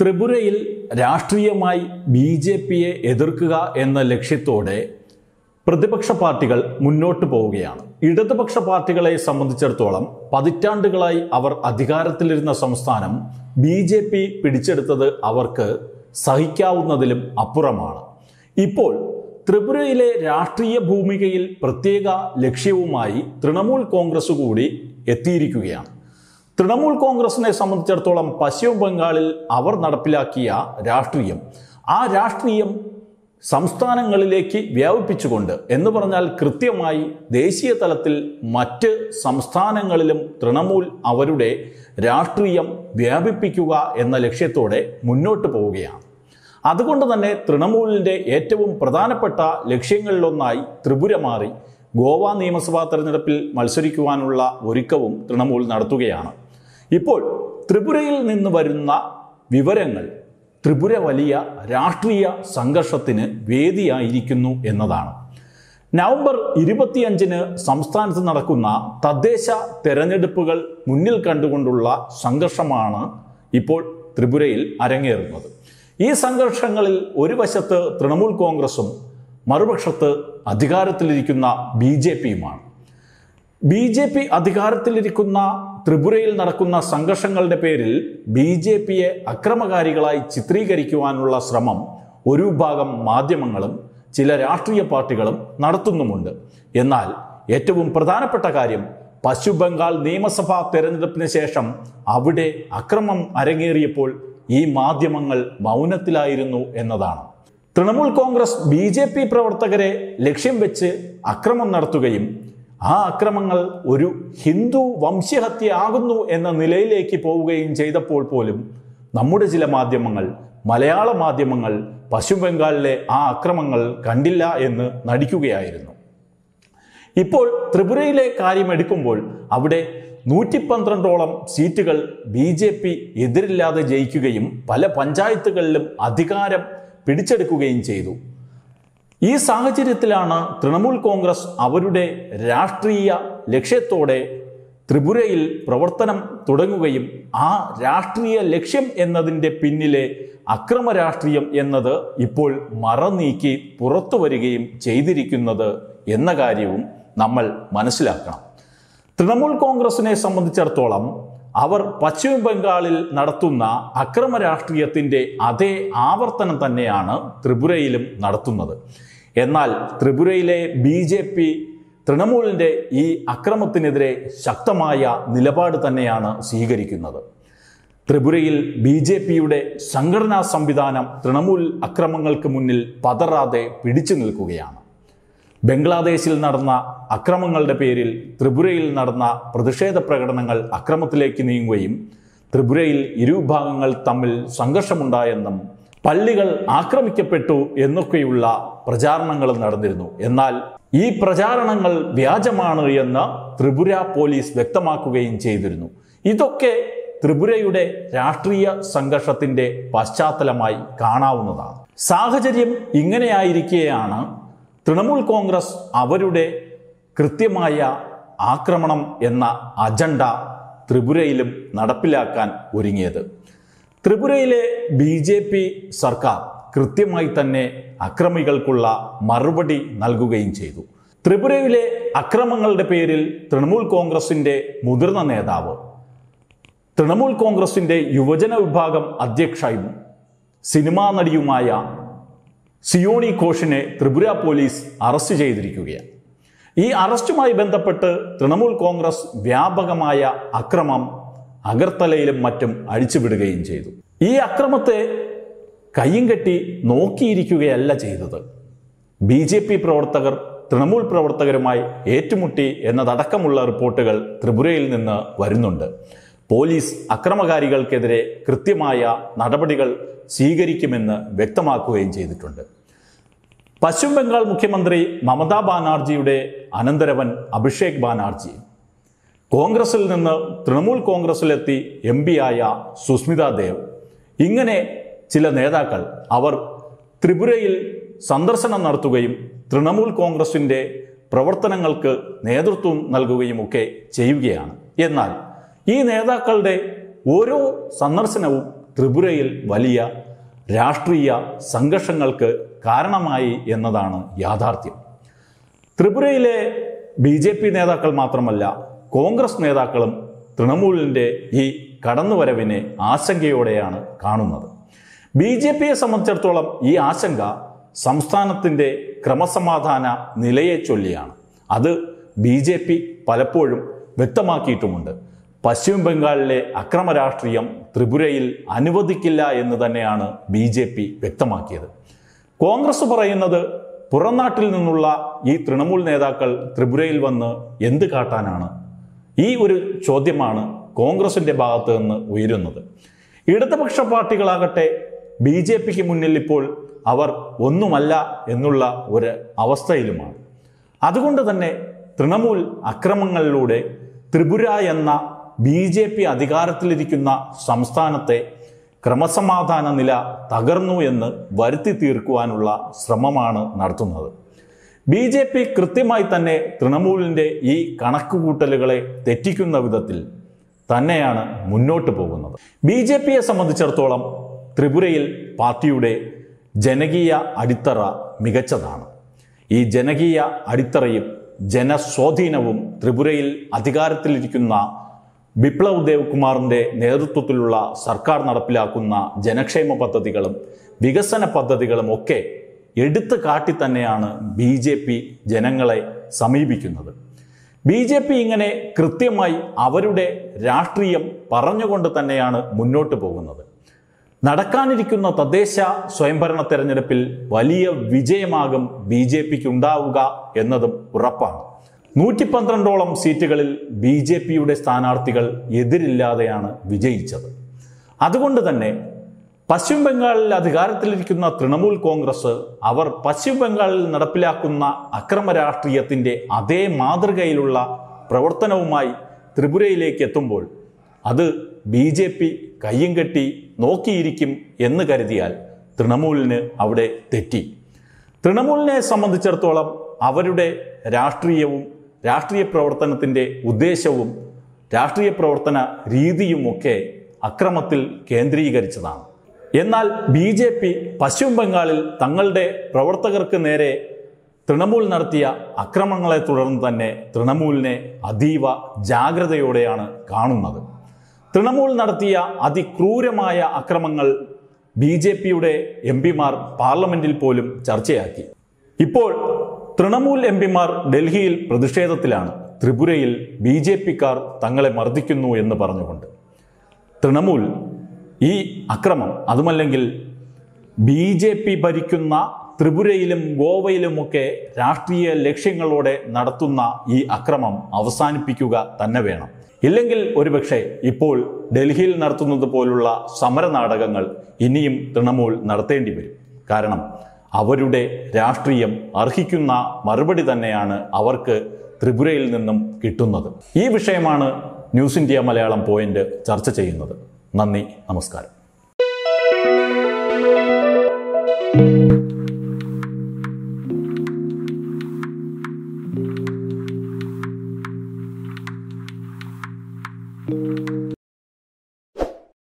ത്രിപുരയിൽ രാഷ്ട്രീയമായി B J പിയെ എതിർക്കുക എന്ന ലക്ഷ്യത്തോടെ പ്രതിപക്ഷ പാർട്ടികൾ മുന്നോട്ട് പോവുകയാണ് ഇടതുപക്ഷ പാർട്ടികളെ സംബന്ധിച്ചിടത്തോളം പതിറ്റാണ്ടുകളായി അവർ അധികാരത്തിലിരുന്ന സംസ്ഥാനം ബി ജെ പി പിടിച്ചെടുത്തത് അവർക്ക് സഹിക്കാവുന്നതിലും അപ്പുറമാണ് ഇപ്പോൾ ത്രിപുരയിലെ രാഷ്ട്രീയ ഭൂമികയിൽ പ്രത്യേക ലക്ഷ്യവുമായി തൃണമൂൽ കോൺഗ്രസ് കൂടി എത്തിയിരിക്കുകയാണ് തൃണമൂൽ കോൺഗ്രസിനെ സംബന്ധിച്ചിടത്തോളം പശ്ചിമ ബംഗാളിൽ അവർ നടപ്പിലാക്കിയ രാഷ്ട്രീയം ആ രാഷ്ട്രീയം സംസ്ഥാനങ്ങളിലേക്ക് വ്യാപിപ്പിച്ചുകൊണ്ട് എന്ന് പറഞ്ഞാൽ കൃത്യമായി ദേശീയ തലത്തിൽ മറ്റ് സംസ്ഥാനങ്ങളിലും തൃണമൂൽ അവരുടെ രാഷ്ട്രീയം വ്യാപിപ്പിക്കുക എന്ന ലക്ഷ്യത്തോടെ മുന്നോട്ട് പോവുകയാണ് അതുകൊണ്ട് തന്നെ തൃണമൂലിൻ്റെ ഏറ്റവും പ്രധാനപ്പെട്ട ലക്ഷ്യങ്ങളിലൊന്നായി ത്രിപുര മാറി ഗോവ നിയമസഭാ തെരഞ്ഞെടുപ്പിൽ മത്സരിക്കുവാനുള്ള ഒരുക്കവും തൃണമൂൽ നടത്തുകയാണ് ഇപ്പോൾ ത്രിപുരയിൽ നിന്ന് വരുന്ന വിവരങ്ങൾ ത്രിപുര വലിയ രാഷ്ട്രീയ സംഘർഷത്തിന് വേദിയായിരിക്കുന്നു എന്നതാണ് നവംബർ ഇരുപത്തിയഞ്ചിന് സംസ്ഥാനത്ത് നടക്കുന്ന തദ്ദേശ തെരഞ്ഞെടുപ്പുകൾ മുന്നിൽ കണ്ടുകൊണ്ടുള്ള സംഘർഷമാണ് ഇപ്പോൾ ത്രിപുരയിൽ അരങ്ങേറുന്നത് ഈ സംഘർഷങ്ങളിൽ ഒരു വശത്ത് തൃണമൂൽ കോൺഗ്രസും മറുപക്ഷത്ത് അധികാരത്തിലിരിക്കുന്ന ബി ജെ പിയുമാണ് ബി ജെ പി അധികാരത്തിലിരിക്കുന്ന ത്രിപുരയിൽ നടക്കുന്ന സംഘർഷങ്ങളുടെ പേരിൽ ബി ജെ പിയെ അക്രമകാരികളായി ചിത്രീകരിക്കുവാനുള്ള ശ്രമം ഒരു വിഭാഗം മാധ്യമങ്ങളും ചില രാഷ്ട്രീയ പാർട്ടികളും നടത്തുന്നുമുണ്ട് എന്നാൽ ഏറ്റവും പ്രധാനപ്പെട്ട കാര്യം പശ്ചിമ ബംഗാൾ നിയമസഭാ തെരഞ്ഞെടുപ്പിന് ശേഷം അവിടെ അക്രമം അരങ്ങേറിയപ്പോൾ ഈ മാധ്യമങ്ങൾ മൗനത്തിലായിരുന്നു എന്നതാണ് Trinamool Congress B J P പ്രവർത്തകരെ ലക്ഷ്യം വെച്ച് അക്രമം നടത്തുകയും ആ അക്രമങ്ങൾ ഒരു ഹിന്ദു വംശഹത്യ ആകുന്നു എന്ന നിലയിലേക്ക് പോവുകയും ചെയ്തപ്പോൾ പോലും നമ്മുടെ ചില മാധ്യമങ്ങൾ മലയാള മാധ്യമങ്ങൾ പശ്ചിമ ബംഗാളിലെ ആ അക്രമങ്ങൾ കണ്ടില്ല എന്ന് നടിക്കുകയായിരുന്നു ഇപ്പോൾ ത്രിപുരയിലെ കാര്യം എടുക്കുമ്പോൾ അവിടെ നൂറ്റി പന്ത്രണ്ടോളം സീറ്റുകൾ ബി ജെ പി എതിരില്ലാതെ ജയിക്കുകയും പല പഞ്ചായത്തുകളിലും അധികാരം പിടിച്ചെടുക്കുകയും ചെയ്തു ഈ സാഹചര്യത്തിലാണ് തൃണമൂൽ കോൺഗ്രസ് അവരുടെ രാഷ്ട്രീയ ലക്ഷ്യത്തോടെ ത്രിപുരയിൽ പ്രവർത്തനം തുടങ്ങുകയും ആ രാഷ്ട്രീയ ലക്ഷ്യം എന്നതിൻ്റെ പിന്നിലെ അക്രമ രാഷ്ട്രീയം എന്നത് ഇപ്പോൾ മറനീക്കി പുറത്തു വരികയും ചെയ്തിരിക്കുന്നത് എന്ന കാര്യവും നമ്മൾ മനസ്സിലാക്കണം തൃണമൂൽ കോൺഗ്രസിനെ സംബന്ധിച്ചിടത്തോളം അവർ പശ്ചിമ ബംഗാളിൽ നടത്തുന്ന അക്രമ രാഷ്ട്രീയത്തിൻ്റെ അതേ ആവർത്തനം തന്നെയാണ് ത്രിപുരയിലും നടത്തുന്നത് എന്നാൽ ത്രിപുരയിലെ ബി ജെ പി തൃണമൂലിൻ്റെ ഈ അക്രമത്തിനെതിരെ ശക്തമായ നിലപാട് തന്നെയാണ് സ്വീകരിക്കുന്നത് ത്രിപുരയിൽ ബി ജെ പിയുടെ സംഘടനാ സംവിധാനം തൃണമൂൽ അക്രമങ്ങൾക്ക് മുന്നിൽ പതറാതെ പിടിച്ചു നിൽക്കുകയാണ് ബംഗ്ലാദേശിൽ നടന്ന അക്രമങ്ങളുടെ പേരിൽ ത്രിപുരയിൽ നടന്ന പ്രതിഷേധ പ്രകടനങ്ങൾ അക്രമത്തിലേക്ക് നീങ്ങുകയും ത്രിപുരയിൽ ഇരുവിഭാഗങ്ങൾ തമ്മിൽ സംഘർഷമുണ്ടായെന്നും പള്ളികൾ ആക്രമിക്കപ്പെട്ടു എന്നൊക്കെയുള്ള പ്രചാരണങ്ങൾ നടന്നിരുന്നു എന്നാൽ ഈ പ്രചാരണങ്ങൾ വ്യാജമാണ് എന്ന് ത്രിപുര പോലീസ് വ്യക്തമാക്കുകയും ചെയ്തിരുന്നു ഇതൊക്കെ ത്രിപുരയുടെ രാഷ്ട്രീയ സംഘർഷത്തിന്റെ പശ്ചാത്തലമായി കാണാവുന്നതാണ് സാഹചര്യം ഇങ്ങനെയായിരിക്കെയാണ് തൃണമൂൽ കോൺഗ്രസ് അവരുടെ കൃത്യമായ ആക്രമണം എന്ന അജണ്ട ത്രിപുരയിലും നടപ്പിലാക്കാൻ ഒരുങ്ങിയത് ത്രിപുരയിലെ ബി ജെ പി സർക്കാർ കൃത്യമായി തന്നെ അക്രമികൾക്കുള്ള മറുപടി നൽകുകയും ചെയ്തു ത്രിപുരയിലെ അക്രമങ്ങളുടെ പേരിൽ തൃണമൂൽ കോൺഗ്രസിന്റെ മുതിർന്ന നേതാവ് തൃണമൂൽ കോൺഗ്രസിന്റെ യുവജന വിഭാഗം അധ്യക്ഷയും സിനിമാ നടിയുമായ സിയോണി ഘോഷിനെ ത്രിപുര പോലീസ് അറസ്റ്റ് ചെയ്തിരിക്കുകയാണ് ഈ അറസ്റ്റുമായി ബന്ധപ്പെട്ട് തൃണമൂൽ കോൺഗ്രസ് വ്യാപകമായ അക്രമം അഗർത്തലയിലും മറ്റും അഴിച്ചുവിടുകയും ചെയ്തു ഈ അക്രമത്തെ കയ്യും കെട്ടി നോക്കിയിരിക്കുകയല്ല ചെയ്തത് ബി ജെ പി പ്രവർത്തകർ തൃണമൂൽ പ്രവർത്തകരുമായി ഏറ്റുമുട്ടി എന്നതടക്കമുള്ള റിപ്പോർട്ടുകൾ ത്രിപുരയിൽ നിന്ന് വരുന്നുണ്ട് പോലീസ് അക്രമകാരികൾക്കെതിരെ കൃത്യമായ നടപടികൾ സ്വീകരിക്കുമെന്ന് വ്യക്തമാക്കുകയും ചെയ്തിട്ടുണ്ട് പശ്ചിമ ബംഗാൾ മുഖ്യമന്ത്രി മമതാ ബാനർജിയുടെ അനന്തരവൻ അഭിഷേക് ബാനർജി കോൺഗ്രസിൽ നിന്ന് തൃണമൂൽ കോൺഗ്രസിലെത്തി എം ആയ സുസ്മിത ദേവ് ഇങ്ങനെ ചില നേതാക്കൾ അവർ ത്രിപുരയിൽ സന്ദർശനം നടത്തുകയും തൃണമൂൽ കോൺഗ്രസിൻ്റെ പ്രവർത്തനങ്ങൾക്ക് നേതൃത്വം നൽകുകയും ഒക്കെ ചെയ്യുകയാണ് എന്നാൽ ഈ നേതാക്കളുടെ ഓരോ സന്ദർശനവും ത്രിപുരയിൽ വലിയ രാഷ്ട്രീയ സംഘർഷങ്ങൾക്ക് കാരണമായി എന്നതാണ് യാഥാർത്ഥ്യം ത്രിപുരയിലെ ബി ജെ പി നേതാക്കൾ മാത്രമല്ല കോൺഗ്രസ് നേതാക്കളും തൃണമൂലിൻ്റെ ഈ കടന്നുവരവിനെ ആശങ്കയോടെയാണ് കാണുന്നത് ബി ജെ പിയെ സംബന്ധിച്ചിടത്തോളം ഈ ആശങ്ക സംസ്ഥാനത്തിൻ്റെ ക്രമസമാധാന നിലയെ ചൊല്ലിയാണ് അത് ബി ജെ പി പലപ്പോഴും വ്യക്തമാക്കിയിട്ടുമുണ്ട് പശ്ചിമ ബംഗാളിലെ അക്രമ രാഷ്ട്രീയം ത്രിപുരയിൽ അനുവദിക്കില്ല എന്ന് തന്നെയാണ് ബി ജെ പി വ്യക്തമാക്കിയത് കോൺഗ്രസ് പറയുന്നത് പുറംനാട്ടിൽ നിന്നുള്ള ഈ തൃണമൂൽ നേതാക്കൾ ത്രിപുരയിൽ വന്ന് എന്ത് കാട്ടാനാണ് ഈ ഒരു ചോദ്യമാണ് കോൺഗ്രസിന്റെ ഭാഗത്ത് നിന്ന് ഉയരുന്നത് ഇടതുപക്ഷ പാർട്ടികളാകട്ടെ ബി ജെ പിക്ക് മുന്നിൽ ഇപ്പോൾ അവർ ഒന്നുമല്ല എന്നുള്ള ഒരു അവസ്ഥയിലുമാണ് അതുകൊണ്ട് തന്നെ തൃണമൂൽ അക്രമങ്ങളിലൂടെ ത്രിപുര എന്ന ബി ജെ പി അധികാരത്തിലിരിക്കുന്ന സംസ്ഥാനത്തെ ക്രമസമാധാന നില തകർന്നു എന്ന് വരുത്തി തീർക്കുവാനുള്ള ശ്രമമാണ് നടത്തുന്നത് ബി ജെ പി കൃത്യമായി തന്നെ തൃണമൂലിൻ്റെ ഈ കണക്കുകൂട്ടലുകളെ തെറ്റിക്കുന്ന വിധത്തിൽ തന്നെയാണ് മുന്നോട്ട് പോകുന്നത് ബി ജെ പിയെ സംബന്ധിച്ചിടത്തോളം ത്രിപുരയിൽ പാർട്ടിയുടെ ജനകീയ അടിത്തറ മികച്ചതാണ് ഈ ജനകീയ അടിത്തറയും ജനസ്വാധീനവും ത്രിപുരയിൽ അധികാരത്തിലിരിക്കുന്ന ബിപ്ലവ് ദേവ് കുമാറിന്റെ നേതൃത്വത്തിലുള്ള സർക്കാർ നടപ്പിലാക്കുന്ന ജനക്ഷേമ പദ്ധതികളും വികസന പദ്ധതികളും ഒക്കെ എടുത്തു കാട്ടി തന്നെയാണ് ബി ജെ പി ജനങ്ങളെ സമീപിക്കുന്നത് ബി ജെ പി ഇങ്ങനെ കൃത്യമായി അവരുടെ രാഷ്ട്രീയം പറഞ്ഞുകൊണ്ട് തന്നെയാണ് മുന്നോട്ട് പോകുന്നത് നടക്കാനിരിക്കുന്ന തദ്ദേശ സ്വയംഭരണ തെരഞ്ഞെടുപ്പിൽ വലിയ വിജയമാകും ബി ജെ പിക്ക് ഉണ്ടാവുക എന്നതും ഉറപ്പാണ് നൂറ്റി പന്ത്രണ്ടോളം സീറ്റുകളിൽ ബി ജെ പിയുടെ സ്ഥാനാർത്ഥികൾ എതിരില്ലാതെയാണ് വിജയിച്ചത് അതുകൊണ്ട് തന്നെ പശ്ചിമ ബംഗാളിൽ അധികാരത്തിലിരിക്കുന്ന തൃണമൂൽ കോൺഗ്രസ് അവർ പശ്ചിമ ബംഗാളിൽ നടപ്പിലാക്കുന്ന അക്രമ രാഷ്ട്രീയത്തിൻ്റെ അതേ മാതൃകയിലുള്ള പ്രവർത്തനവുമായി ത്രിപുരയിലേക്ക് എത്തുമ്പോൾ അത് ബി ജെ പി കയ്യും കെട്ടി നോക്കിയിരിക്കും എന്ന് കരുതിയാൽ തൃണമൂലിന് അവിടെ തെറ്റി തൃണമൂലിനെ സംബന്ധിച്ചിടത്തോളം അവരുടെ രാഷ്ട്രീയവും രാഷ്ട്രീയ പ്രവർത്തനത്തിൻ്റെ ഉദ്ദേശവും രാഷ്ട്രീയ പ്രവർത്തന രീതിയുമൊക്കെ അക്രമത്തിൽ കേന്ദ്രീകരിച്ചതാണ് എന്നാൽ ബി ജെ പി പശ്ചിമ ബംഗാളിൽ തങ്ങളുടെ പ്രവർത്തകർക്ക് നേരെ തൃണമൂൽ നടത്തിയ അക്രമങ്ങളെ തുടർന്ന് തന്നെ തൃണമൂലിനെ അതീവ ജാഗ്രതയോടെയാണ് കാണുന്നത് തൃണമൂൽ നടത്തിയ അതിക്രൂരമായ അക്രമങ്ങൾ ബി ജെ പിയുടെ എം പിമാർ പാർലമെന്റിൽ പോലും ചർച്ചയാക്കി ഇപ്പോൾ തൃണമൂൽ എം പിമാർ ഡൽഹിയിൽ പ്രതിഷേധത്തിലാണ് ത്രിപുരയിൽ ബി ജെ പിക്കാർ തങ്ങളെ മർദ്ദിക്കുന്നു എന്ന് പറഞ്ഞുകൊണ്ട് തൃണമൂൽ ഈ അക്രമം അതുമല്ലെങ്കിൽ ബി ജെ പി ഭരിക്കുന്ന ത്രിപുരയിലും ഗോവയിലുമൊക്കെ രാഷ്ട്രീയ ലക്ഷ്യങ്ങളോടെ നടത്തുന്ന ഈ അക്രമം അവസാനിപ്പിക്കുക തന്നെ വേണം ഇല്ലെങ്കിൽ ഒരുപക്ഷെ ഇപ്പോൾ ഡൽഹിയിൽ നടത്തുന്നത് പോലുള്ള സമര നാടകങ്ങൾ ഇനിയും തൃണമൂൽ നടത്തേണ്ടി വരും കാരണം അവരുടെ രാഷ്ട്രീയം അർഹിക്കുന്ന മറുപടി തന്നെയാണ് അവർക്ക് ത്രിപുരയിൽ നിന്നും കിട്ടുന്നത് ഈ വിഷയമാണ് ന്യൂസ് ഇന്ത്യ മലയാളം പോയിന്റ് ചർച്ച ചെയ്യുന്നത് നന്ദി നമസ്കാരം